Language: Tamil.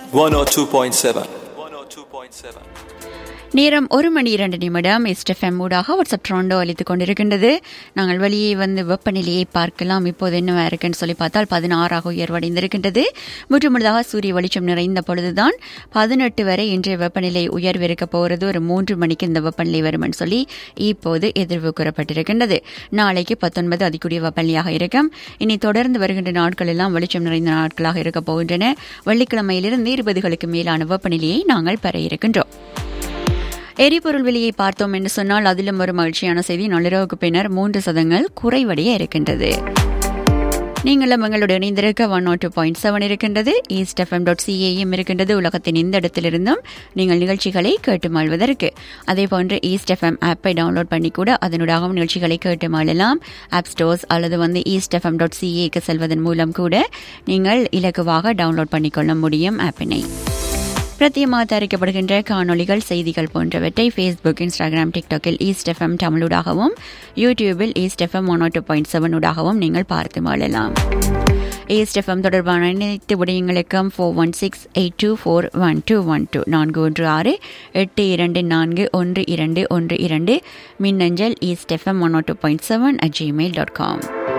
102.7. 102.7. நேரம் ஒரு மணி இரண்டு நிமிடம் எஸ்டெஃப்எம் ஊடாக வாட்ஸ்அப் ட்ரோண்டோ அளித்துக் கொண்டிருக்கின்றது நாங்கள் வெளியே வந்து வெப்பநிலையை பார்க்கலாம் இப்போது என்ன இருக்குன்னு சொல்லி பார்த்தால் பதினாறாக உயர்வடைந்திருக்கின்றது முற்றுமுழுதாக சூரிய வெளிச்சம் நிறைந்த பொழுதுதான் பதினெட்டு வரை இன்றைய வெப்பநிலை உயர்விருக்க போகிறது ஒரு மூன்று மணிக்கு இந்த வெப்பநிலை வரும்னு சொல்லி இப்போது எதிர்வு கூறப்பட்டிருக்கின்றது நாளைக்கு பத்தொன்பது அதிகூடிய வெப்பநிலையாக இருக்கும் இனி தொடர்ந்து வருகின்ற நாட்கள் எல்லாம் வெளிச்சம் நிறைந்த நாட்களாக இருக்க போகின்றன வெள்ளிக்கிழமையிலிருந்து இருபதுகளுக்கு மேலான வெப்பநிலையை நாங்கள் பெற இருக்கின்றோம் எரிபொருள் விலையை பார்த்தோம் என்று சொன்னால் அதிலும் ஒரு மகிழ்ச்சியான செய்தி நள்ளிரவுக்கு பின்னர் மூன்று சதங்கள் குறைவடைய இருக்கின்றது நீங்களும் எங்களோட இணைந்திருக்க one nought two point seven இருக்கின்றது ஈஸ்ட் எஃப்எம் டாட் சிஏஎம் இருக்கின்றது உலகத்தின் எந்த இடத்திலிருந்தும் நீங்கள் நிகழ்ச்சிகளை கேட்டு மாழ்வதற்கு அதே போன்று ஈஸ்ட் எஃப்எம் ஆப்பை டவுன்லோட் பண்ணி கூட அதனூடாகவும் நிகழ்ச்சிகளை கேட்டு மாளலாம் ஆப் ஸ்டோர்ஸ் அல்லது வந்து ஈஸ்ட் எஃப்எம் டாட் சிஏக்கு செல்வதன் மூலம் கூட நீங்கள் இலகுவாக டவுன்லோட் பண்ணிக்கொள்ள முடியும் ஆப்பினை பிரத்தியமாக தயாரிக்கப்படுகின்ற காணொளிகள் செய்திகள் போன்றவற்றை ஃபேஸ்புக் இன்ஸ்டாகிராம் டிக்டாக்கில் ஈஸ்ட் எஃப்எம் தமிழூடாகவும் யூடியூபில் east FM one two point seven ஊடாகவும் நீங்கள் பார்த்து மாளலாம் ஈஸ்ட் எஃப்எம் தொடர்பான அனைத்து விடயங்களுக்கும் four one six eight two four one two one two நான்கு ஒன்று ஆறு எட்டு இரண்டு நான்கு ஒன்று இரண்டு ஒன்று இரண்டு மின்னஞ்சல் east FM one two point seven at Gmail dot com